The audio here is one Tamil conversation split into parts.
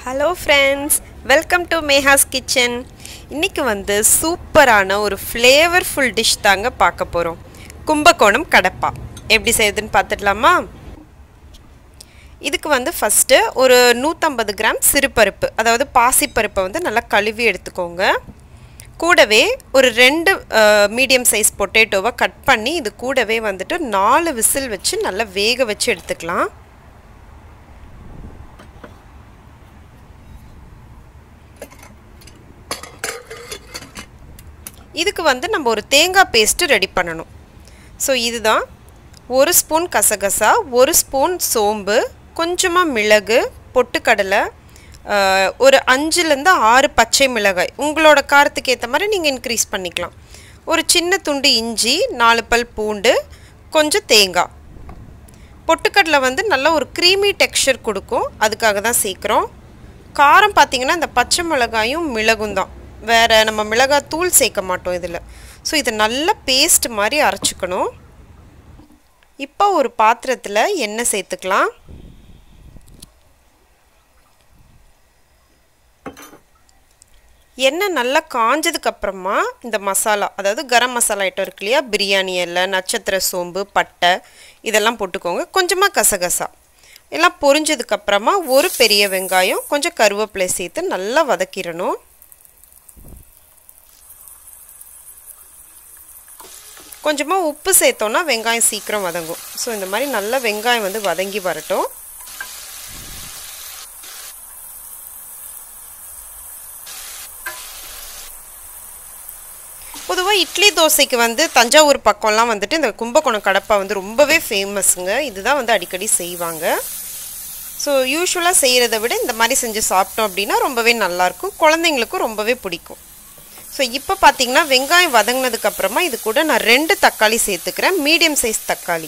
hello friends welcome to Meha's kitchen இன்றைக்கி வந்து சூப்பரான ஒரு ஃப்ளேவர்ஃபுல் டிஷ் தாங்க பார்க்க போகிறோம் கும்பகோணம் கடப்பா எப்படி செய்யுதுன்னு பார்த்துடலாமா இதுக்கு வந்து ஃபஸ்ட்டு ஒரு நூற்றம்பது கிராம் சிறுபருப்பு அதாவது பாசிப்பருப்பை வந்து நல்லா கழுவி எடுத்துக்கோங்க கூடவே ஒரு ரெண்டு மீடியம் சைஸ் பொட்டேட்டோவை கட் பண்ணி இது கூடவே வந்துட்டு நாலு விசில் வச்சு நல்லா வேக வச்சு எடுத்துக்கலாம் இதுக்கு வந்து நம்ம ஒரு தேங்காய் பேஸ்ட்டு ரெடி பண்ணணும் ஸோ இதுதான் ஒரு ஸ்பூன் கசகசா ஒரு ஸ்பூன் சோம்பு கொஞ்சமாக மிளகு பொட்டுக்கடலை ஒரு அஞ்சுலேருந்து ஆறு பச்சை மிளகாய் உங்களோட காரத்துக்கு ஏற்ற மாதிரி நீங்கள் இன்க்ரீஸ் பண்ணிக்கலாம் ஒரு சின்ன துண்டு இஞ்சி நாலு பல் பூண்டு கொஞ்சம் தேங்காய் பொட்டுக்கடலை வந்து நல்ல ஒரு க்ரீமி டெக்ஸ்சர் கொடுக்கும் அதுக்காக தான் சேர்க்குறோம் காரம் பார்த்திங்கன்னா இந்த பச்சை மிளகாயும் மிளகும் தான் வேறு நம்ம மிளகாய் தூள் சேர்க்க மாட்டோம் இதில் ஸோ இதை நல்லா பேஸ்ட் மாதிரி அரைச்சிக்கணும் இப்போ ஒரு பாத்திரத்தில் எண்ணெய் சேர்த்துக்கலாம் எண்ணெய் நல்லா காஞ்சதுக்கப்புறமா இந்த மசாலா அதாவது கரம் மசாலா ஐட்டம் இருக்கு இல்லையா பிரியாணி இலை நட்சத்திர சோம்பு பட்டை இதெல்லாம் போட்டுக்கோங்க கொஞ்சமாக கசகசா எல்லாம் பொரிஞ்சதுக்கப்புறமா ஒரு பெரிய வெங்காயம் கொஞ்சம் கருவேப்பிலை சேர்த்து நல்லா வதக்கிடணும் கொஞ்சமாக உப்பு சேர்த்தோன்னா வெங்காயம் சீக்கிரம் வதங்கும் ஸோ இந்த மாதிரி நல்லா வெங்காயம் வந்து வதங்கி வரட்டும் பொதுவாக இட்லி தோசைக்கு வந்து தஞ்சாவூர் பக்கம்லாம் வந்துட்டு இந்த கும்பகோணம் கடப்பா வந்து ரொம்பவே ஃபேமஸுங்க இதுதான் வந்து அடிக்கடி செய்வாங்க ஸோ யூஸ்வலாக செய்கிறத விட இந்த மாதிரி செஞ்சு சாப்பிட்டோம் அப்படின்னா ரொம்பவே நல்லாயிருக்கும் குழந்தைங்களுக்கும் ரொம்பவே பிடிக்கும் ஸோ இப்போ பார்த்தீங்கன்னா வெங்காயம் வதங்கினதுக்கப்புறமா இது கூட நான் ரெண்டு தக்காளி சேர்த்துக்கிறேன் மீடியம் சைஸ் தக்காளி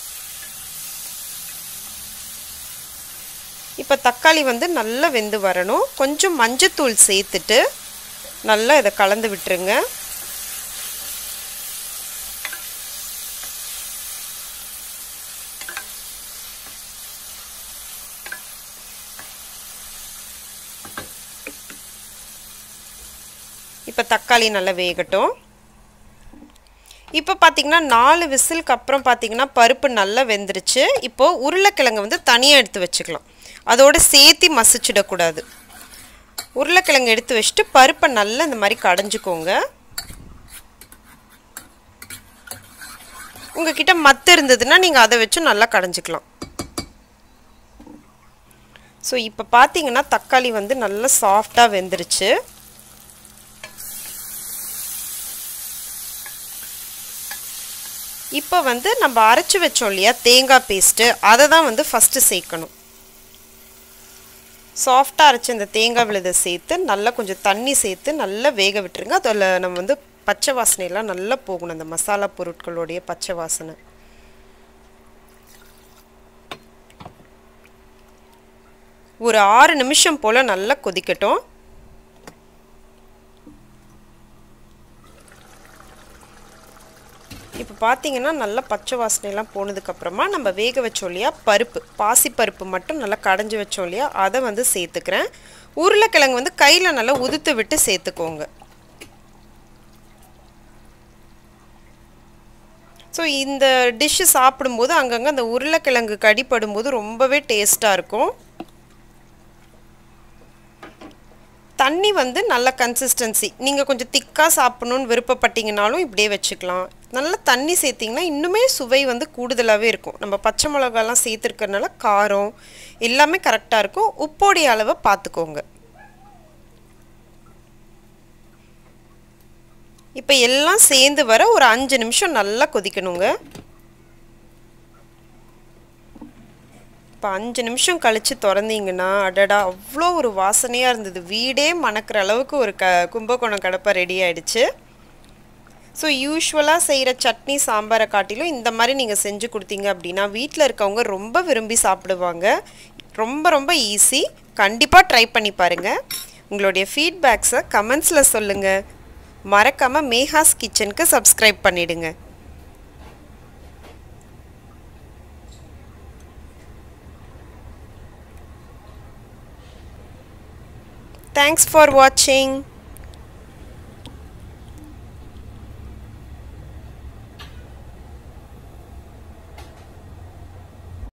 இப்போ தக்காளி வந்து நல்லா வெந்து வரணும் கொஞ்சம் மஞ்சத்தூள் சேர்த்துட்டு நல்லா இதை கலந்து விட்டுருங்க இப்போ தக்காளி நல்லா வேகட்டும் இப்போ பார்த்தீங்கன்னா நாலு விசிலுக்கு அப்புறம் பார்த்தீங்கன்னா பருப்பு நல்லா வெந்துருச்சு இப்போது உருளைக்கிழங்கு வந்து தனியாக எடுத்து வச்சுக்கலாம் அதோடு சேர்த்தி மசிச்சிடக்கூடாது உருளைக்கிழங்கு எடுத்து வச்சுட்டு பருப்பை நல்லா இந்த மாதிரி கடைஞ்சிக்கோங்க உங்ககிட்ட மத்து இருந்ததுன்னா நீங்கள் அதை வச்சு நல்லா கடைஞ்சிக்கலாம் ஸோ இப்போ பார்த்தீங்கன்னா தக்காளி வந்து நல்லா சாஃப்டாக வெந்துருச்சு இப்போ வந்து நம்ம அரைச்சி வச்சோம் இல்லையா தேங்காய் பேஸ்ட்டு அதை தான் வந்து ஃபஸ்ட்டு சேர்க்கணும் சாஃப்டாக அரைச்சி இந்த தேங்காய் விழுதை சேர்த்து நல்லா கொஞ்சம் தண்ணி சேர்த்து நல்லா வேக விட்டுருங்க அதில் நம்ம வந்து பச்சை வாசனையெல்லாம் நல்லா போகணும் அந்த மசாலா பொருட்களுடைய பச்சை வாசனை ஒரு ஆறு நிமிஷம் போல் நல்லா கொதிக்கட்டும் இப்போ பார்த்தீங்கன்னா நல்லா பச்சை வாசனையெல்லாம் போனதுக்கப்புறமா நம்ம வேக வச்சோம் இல்லையா பருப்பு பாசிப்பருப்பு மட்டும் நல்லா கடைஞ்சி வச்சோம் இல்லையா அதை வந்து சேர்த்துக்கிறேன் உருளைக்கிழங்கு வந்து கையில் நல்லா உதுத்து விட்டு சேர்த்துக்கோங்க ஸோ இந்த டிஷ்ஷு சாப்பிடும்போது அங்கங்கே அந்த உருளைக்கிழங்கு கடிப்படும்போது ரொம்பவே டேஸ்ட்டாக இருக்கும் தண்ணி வந்து நல்ல கன்சிஸ்டன்சி நீங்கள் கொஞ்சம் திக்காக சாப்பிட்ணுன்னு விருப்பப்பட்டீங்கனாலும் இப்படியே வச்சுக்கலாம் நல்ல தண்ணி சேர்த்திங்கன்னா இன்னுமே சுவை வந்து கூடுதலாகவே இருக்கும் நம்ம பச்சை மிளகாலாம் சேர்த்துருக்கறனால காரம் எல்லாமே கரெக்டாக இருக்கும் உப்போடைய அளவை பார்த்துக்கோங்க இப்போ எல்லாம் சேர்ந்து வர ஒரு அஞ்சு நிமிஷம் நல்லா கொதிக்கணுங்க இப்போ அஞ்சு நிமிஷம் கழித்து திறந்தீங்கன்னா அடடா அவ்வளோ ஒரு வாசனையாக இருந்தது வீடே மணக்கிற அளவுக்கு ஒரு க கும்பகோணம் கடப்பை ரெடி ஆகிடுச்சு ஸோ யூஸ்வலாக செய்கிற சட்னி சாம்பாரை காட்டிலும் இந்த மாதிரி நீங்கள் செஞ்சு கொடுத்தீங்க அப்படின்னா வீட்டில் இருக்கவங்க ரொம்ப விரும்பி சாப்பிடுவாங்க ரொம்ப ரொம்ப ஈஸி கண்டிப்பாக ட்ரை பண்ணி பாருங்கள் உங்களுடைய ஃபீட்பேக்ஸை கமெண்ட்ஸில் சொல்லுங்கள் மறக்காமல் மேஹாஸ் கிச்சனுக்கு சப்ஸ்கிரைப் பண்ணிவிடுங்க தேங்க்ஸ் ஃபார் வாட்சிங்